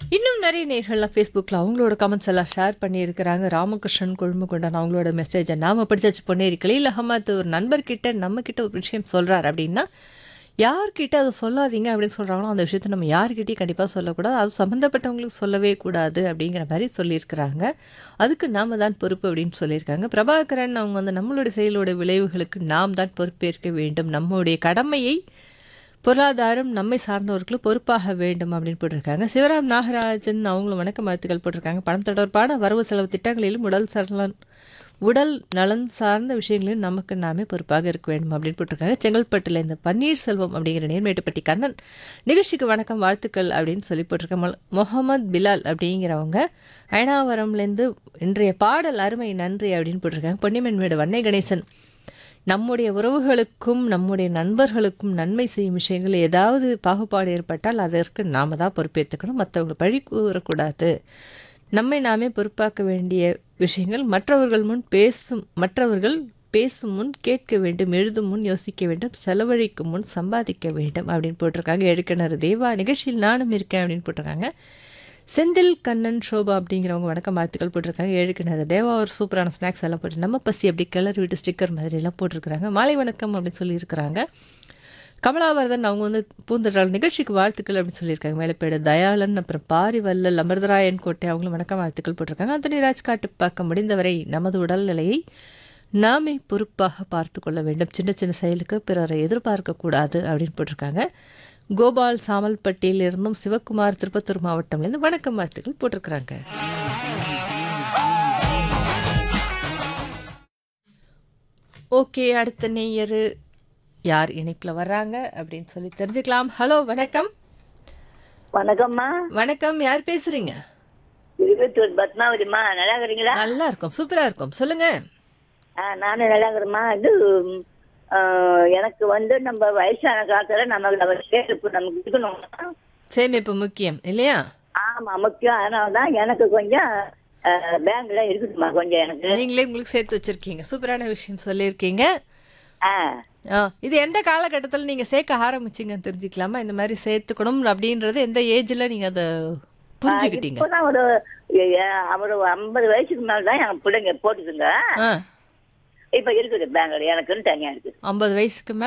இன்னும் நிறைய நேர்கள்லாம் ஃபேஸ்புக்கில் அவங்களோட கமெண்ட்ஸ் எல்லாம் ஷேர் பண்ணியிருக்கிறாங்க ராமகிருஷ்ணன் கொழும்புகொண்டான் அவங்களோட மெசேஜை நாம படிச்சாச்சு பொன்னேரி கலீல் அகமத் ஒரு நண்பர்கிட்ட நம்ம கிட்ட ஒரு விஷயம் சொல்கிறார் அப்படின்னா யார்கிட்ட அதை சொல்லாதீங்க அப்படின்னு சொல்கிறாங்களோ அந்த விஷயத்தை நம்ம யார்கிட்டயும் கண்டிப்பாக சொல்லக்கூடாது அது சம்மந்தப்பட்டவங்களுக்கு சொல்லவே கூடாது அப்படிங்கிற மாதிரி சொல்லியிருக்கிறாங்க அதுக்கு நாம தான் பொறுப்பு அப்படின்னு சொல்லியிருக்காங்க பிரபாகரன் அவங்க வந்து நம்மளுடைய செயலோட விளைவுகளுக்கு நாம் தான் பொறுப்பேற்க வேண்டும் நம்முடைய கடமையை பொருளாதாரம் நம்மை சார்ந்தவர்களுக்கு பொறுப்பாக வேண்டும் அப்படின்னு போட்டிருக்காங்க சிவராம் நாகராஜன் அவங்களும் வணக்க வாழ்த்துக்கள் போட்டிருக்காங்க பணம் தொடர்பான வரவு செலவு திட்டங்களிலும் உடல் சரலன் உடல் நலன் சார்ந்த விஷயங்களிலும் நமக்கு நாமே பொறுப்பாக இருக்க வேண்டும் அப்படின்னு போட்டிருக்காங்க செங்கல்பட்டில் இந்த பன்னீர்செல்வம் அப்படிங்கிற நேர்மேட்டுப்பட்டி கண்ணன் நிகழ்ச்சிக்கு வணக்கம் வாழ்த்துக்கள் அப்படின்னு சொல்லி போட்டிருக்காங்க முகமது பிலால் அப்படிங்கிறவங்க அயனாவரம்லேருந்து இன்றைய பாடல் அருமை நன்றி அப்படின்னு போட்டிருக்காங்க பொன்னிமன்மேடு வன்னை கணேசன் நம்முடைய உறவுகளுக்கும் நம்முடைய நண்பர்களுக்கும் நன்மை செய்யும் விஷயங்கள் ஏதாவது பாகுபாடு ஏற்பட்டால் அதற்கு நாம தான் பொறுப்பேற்றுக்கணும் மற்றவங்களை பழி கூறக்கூடாது நம்மை நாமே பொறுப்பாக்க வேண்டிய விஷயங்கள் மற்றவர்கள் முன் பேசும் மற்றவர்கள் பேசும் முன் கேட்க வேண்டும் எழுதும் முன் யோசிக்க வேண்டும் செலவழிக்கும் முன் சம்பாதிக்க வேண்டும் அப்படின்னு போட்டிருக்காங்க எடுக்கிணறு தேவா நிகழ்ச்சியில் நானும் இருக்கேன் அப்படின்னு போட்டிருக்காங்க செந்தில் கண்ணன் ஷோபா அப்படிங்கிறவங்க வணக்கம் வாழ்த்துக்கள் போட்டிருக்காங்க ஏழு கிணறு தேவா ஒரு சூப்பரான ஸ்நாக்ஸ் எல்லாம் போட்டு நம்ம பசி அப்படி கலர் வீட்டு ஸ்டிக்கர் மாதிரி எல்லாம் போட்டிருக்கிறாங்க மாலை வணக்கம் அப்படின்னு சொல்லியிருக்கிறாங்க கமலாவர்தன் அவங்க வந்து பூந்தொடரால் நிகழ்ச்சிக்கு வாழ்த்துக்கள் அப்படின்னு சொல்லியிருக்காங்க மேலப்பேடு தயாளன் அப்புறம் பாரிவல்லல் அமிர்தராயன் கோட்டை அவங்களும் வணக்கம் வாழ்த்துக்கள் போட்டிருக்காங்க அந்தனி ராஜ்காட்டு பார்க்க முடிந்தவரை நமது உடல்நிலையை நாமே பொறுப்பாக பார்த்து கொள்ள வேண்டும் சின்ன சின்ன செயலுக்கு பிறரை எதிர்பார்க்கக்கூடாது அப்படின்னு போட்டிருக்காங்க கோபால் சாமல்பட்டியில் இருந்தும் சிவகுமார் திருப்பத்தூர் மாவட்டம்லேருந்து வணக்கம் வாழ்த்துக்கள் போட்டிருக்கிறாங்க ஓகே அடுத்த நேயர் யார் இணைப்பில் வர்றாங்க அப்படின்னு சொல்லி தெரிஞ்சுக்கலாம் ஹலோ வணக்கம் வணக்கம்மா வணக்கம் யார் பேசுறீங்க இருபத்தூர் பத்மாவதிம்மா நல்லா இருக்கிறீங்களா நல்லா இருக்கும் சூப்பரா இருக்கும் சொல்லுங்க ஆ, நானும் நல்லா இருக்கிறேம்மா இது ம், ஆ, எனக்கு வந்து நம்ம வயசான காலத்துல நமக்கு நம்ம சேமிப்பு நமக்கு இருக்கணும் சேமிப்பு முக்கியம் இல்லையா ஆமா முக்கியம் அதனால தான் எனக்கு கொஞ்சம் ஆ, பேங்க்ல இருக்குதும்மா கொஞ்சம் எனக்கு நீங்களே உங்களுக்கு சேர்த்து வச்சிருக்கீங்க சூப்பரான விஷயம் சொல்லியிருக்கீங்க ஆ ஆ, இது எந்த காலகட்டத்தில் நீங்கள் சேர்க்க ஆரம்பிச்சீங்கன்னு தெரிஞ்சுக்கலாமா இந்த மாதிரி சேர்த்துக்கணும் அப்படின்றது எந்த ஏஜில் நீங்கள் அதை புரிஞ்சுக்கிட்டீங்க இப்போதான் ஒரு ஏ- ஏ- ஒரு ஐம்பது வயசுக்கு மேல தான் என் பிள்ளைங்க போட்டுதுங்க ஆ இப்ப இருக்குது பேங்க்ல எனக்குன்னு தனியா இருக்குது ஐம்பது வயசுக்கு மேல